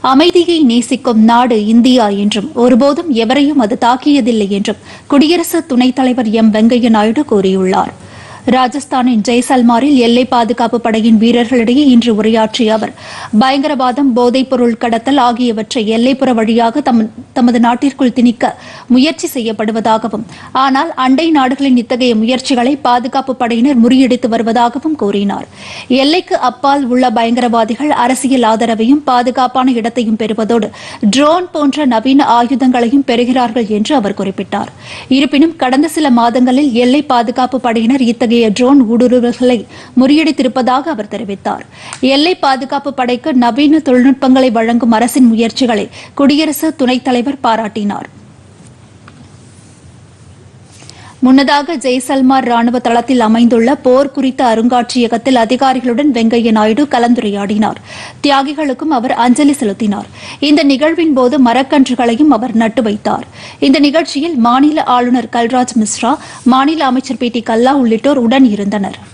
அமைதியை நேசிக்கும் நாடு இந்தியா என்றும் ஒருபோதும் எவரையும் அது தாக்கியதில்லை என்றும் குடியரசு துணைத் தலைவர் எம் வெங்கையா நாயுடு கூறியுள்ளார் ராஜஸ்தானின் ஜெய்சல்மாரில் எல்லை பாதுகாப்பு படையின் வீரர்களிடையே இன்று உரையாற்றிய அவர் பயங்கரவாதம் போதைப் பொருள் கடத்தல் ஆகியவற்றை எல்லைப்புற வழியாக தம்- தமது நாட்டிற்குள் திணிக்க முயற்சி செய்யப்படுவதாகவும் ஆனால் அண்டை நாடுகளின் இத்தகைய முயற்சிகளை பாதுகாப்பு படையினர் முறியடித்து வருவதாகவும் கூறினார் எல்லைக்கு அப்பால் உள்ள பயங்கரவாதிகள் அரசியல் ஆதரவையும் பாதுகாப்பான இடத்தையும் பெறுவதோடு ட்ரோன் போன்ற நவீன ஆயுதங்களையும் பெறுகிறார்கள் என்று அவர் குறிப்பிட்டார் இருப்பினும் கடந்த சில மாதங்களில் எல்லை பாதுகாப்பு படையினர் இத்தகைய ட்ரோன் ஊடுருவல்களை முறியடித்திருப்பதாக அவர் தெரிவித்தார் எல்லை பாதுகாப்பு படைக்கு நவீன தொழில்நுட்பங்களை வழங்கும் அரசின் முயற்சிகளை குடியரசு துணைத் தலைவர் பாராட்டினார் முன்னதாக ஜெய்சல்மார் ராணுவ தளத்தில் அமைந்துள்ள போர் குறித்த அருங்காட்சியகத்தில் அதிகாரிகளுடன் வெங்கையா நாயுடு கலந்துரையாடினார் தியாகிகளுக்கும் அவர் அஞ்சலி செலுத்தினார் இந்த நிகழ்வின் போது மரக்கன்றுகளையும் அவர் நட்டு வைத்தார் இந்த நிகழ்ச்சியில் மாநில ஆளுநர் கல்ராஜ் மிஸ்ரா மாநில அமைச்சர் பி டி கல்லா உள்ளிட்டோர் உடன் இருந்தனர்